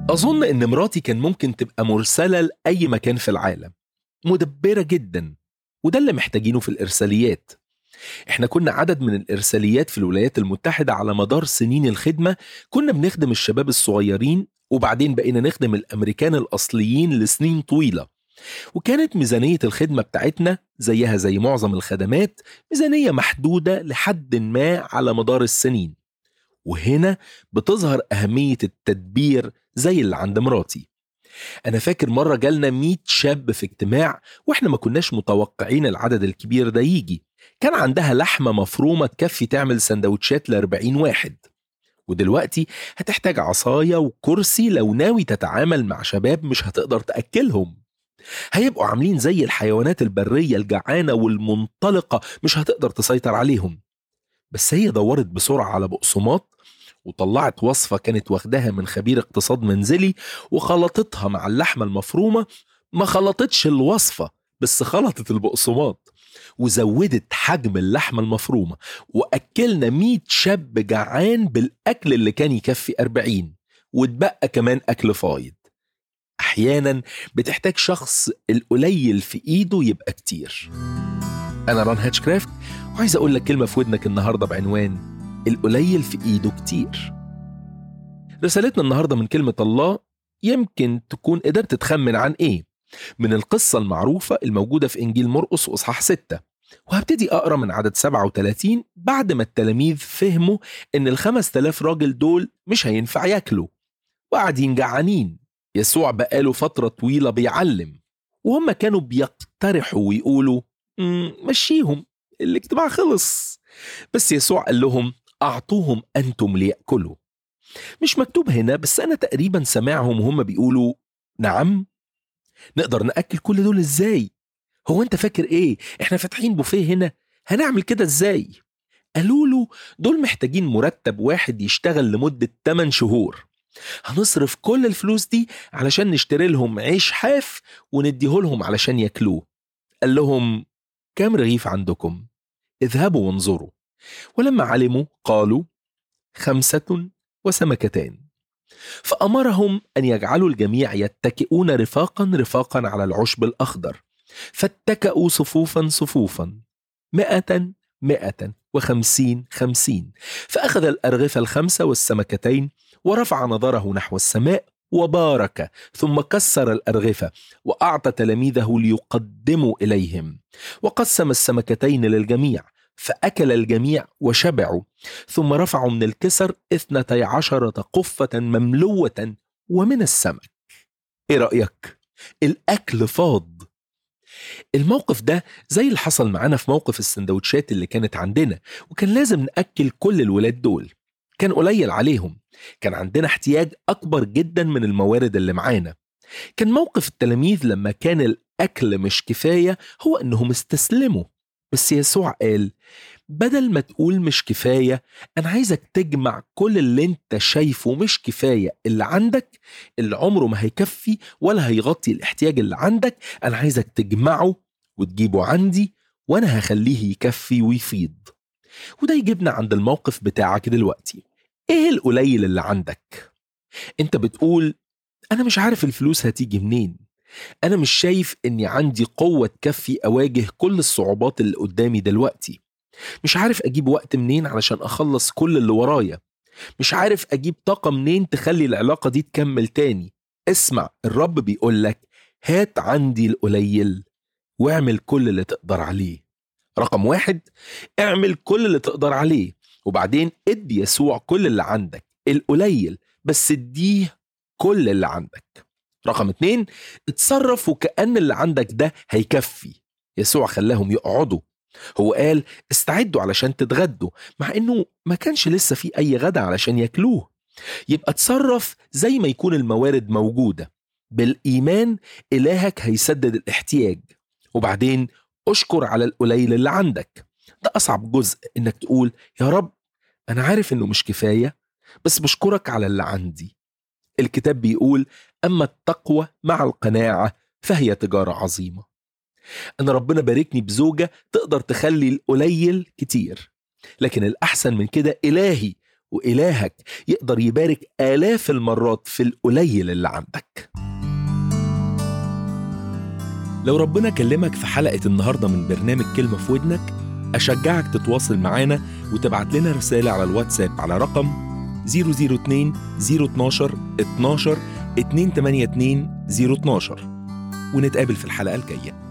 أظن إن مراتي كان ممكن تبقى مرسلة لأي مكان في العالم مدبرة جدا وده اللي محتاجينه في الإرساليات احنا كنا عدد من الإرساليات في الولايات المتحدة على مدار سنين الخدمة كنا بنخدم الشباب الصغيرين وبعدين بقينا نخدم الأمريكان الأصليين لسنين طويلة وكانت ميزانية الخدمة بتاعتنا زيها زي معظم الخدمات ميزانية محدودة لحد ما على مدار السنين وهنا بتظهر أهمية التدبير زي اللي عند مراتي أنا فاكر مرة جالنا 100 شاب في اجتماع وإحنا ما كناش متوقعين العدد الكبير ده يجي كان عندها لحمة مفرومة تكفي تعمل سندوتشات ل 40 واحد ودلوقتي هتحتاج عصاية وكرسي لو ناوي تتعامل مع شباب مش هتقدر تأكلهم هيبقوا عاملين زي الحيوانات البرية الجعانة والمنطلقة مش هتقدر تسيطر عليهم بس هي دورت بسرعة على بقسماط وطلعت وصفة كانت واخداها من خبير اقتصاد منزلي وخلطتها مع اللحمة المفرومة ما خلطتش الوصفة بس خلطت البقسماط وزودت حجم اللحمة المفرومة وأكلنا 100 شاب جعان بالأكل اللي كان يكفي 40 واتبقى كمان أكل فايض أحيانا بتحتاج شخص القليل في إيده يبقى كتير أنا ران هاتشكرافت وعايز أقول لك كلمة في ودنك النهاردة بعنوان القليل في إيده كتير رسالتنا النهاردة من كلمة الله يمكن تكون قدرت تخمن عن إيه من القصة المعروفة الموجودة في إنجيل مرقس وإصحاح 6 وهبتدي أقرأ من عدد 37 بعد ما التلاميذ فهموا إن الخمس تلاف راجل دول مش هينفع ياكلوا وقاعدين جعانين يسوع بقاله فترة طويلة بيعلم وهم كانوا بيقترحوا ويقولوا "مم، مشيهم الاجتماع خلص بس يسوع قال لهم أعطوهم أنتم ليأكلوا مش مكتوب هنا بس أنا تقريبا سامعهم وهم بيقولوا نعم نقدر نأكل كل دول إزاي هو أنت فاكر إيه إحنا فاتحين بوفيه هنا هنعمل كده إزاي قالوا له دول محتاجين مرتب واحد يشتغل لمدة 8 شهور هنصرف كل الفلوس دي علشان نشتري لهم عيش حاف ونديه لهم علشان ياكلوه قال لهم كام رغيف عندكم اذهبوا وانظروا ولما علموا قالوا خمسة وسمكتان فأمرهم أن يجعلوا الجميع يتكئون رفاقا رفاقا على العشب الأخضر فاتكأوا صفوفا صفوفا مئة مئة وخمسين خمسين فأخذ الأرغفة الخمسة والسمكتين ورفع نظره نحو السماء وبارك ثم كسر الأرغفة وأعطى تلاميذه ليقدموا إليهم وقسم السمكتين للجميع فأكل الجميع وشبعوا ثم رفعوا من الكسر اثنتي عشرة قفة مملوة ومن السمك إيه رأيك؟ الأكل فاض الموقف ده زي اللي حصل معانا في موقف السندوتشات اللي كانت عندنا وكان لازم نأكل كل الولاد دول كان قليل عليهم كان عندنا احتياج أكبر جدا من الموارد اللي معانا كان موقف التلاميذ لما كان الأكل مش كفاية هو أنهم استسلموا بس يسوع قال بدل ما تقول مش كفاية أنا عايزك تجمع كل اللي أنت شايفه مش كفاية اللي عندك اللي عمره ما هيكفي ولا هيغطي الاحتياج اللي عندك أنا عايزك تجمعه وتجيبه عندي وأنا هخليه يكفي ويفيض وده يجيبنا عند الموقف بتاعك دلوقتي إيه القليل اللي عندك؟ أنت بتقول أنا مش عارف الفلوس هتيجي منين أنا مش شايف إني عندي قوة تكفي أواجه كل الصعوبات اللي قدامي دلوقتي مش عارف أجيب وقت منين علشان أخلص كل اللي ورايا مش عارف أجيب طاقة منين تخلي العلاقة دي تكمل تاني اسمع الرب بيقول لك هات عندي القليل واعمل كل اللي تقدر عليه رقم واحد اعمل كل اللي تقدر عليه وبعدين ادي يسوع كل اللي عندك القليل بس اديه كل اللي عندك رقم اتنين اتصرف وكأن اللي عندك ده هيكفي يسوع خلاهم يقعدوا هو قال استعدوا علشان تتغدوا مع انه ما كانش لسه في اي غدا علشان ياكلوه يبقى اتصرف زي ما يكون الموارد موجودة بالإيمان إلهك هيسدد الاحتياج وبعدين أشكر على القليل اللي عندك ده أصعب جزء إنك تقول يا رب أنا عارف إنه مش كفاية بس بشكرك على اللي عندي الكتاب بيقول أما التقوى مع القناعة فهي تجارة عظيمة أنا ربنا باركني بزوجة تقدر تخلي القليل كتير لكن الأحسن من كده إلهي وإلهك يقدر يبارك آلاف المرات في القليل اللي عندك لو ربنا كلمك في حلقة النهاردة من برنامج كلمة في ودنك أشجعك تتواصل معانا وتبعت لنا رسالة على الواتساب على رقم 002 012 12 282 012 ونتقابل في الحلقة الجاية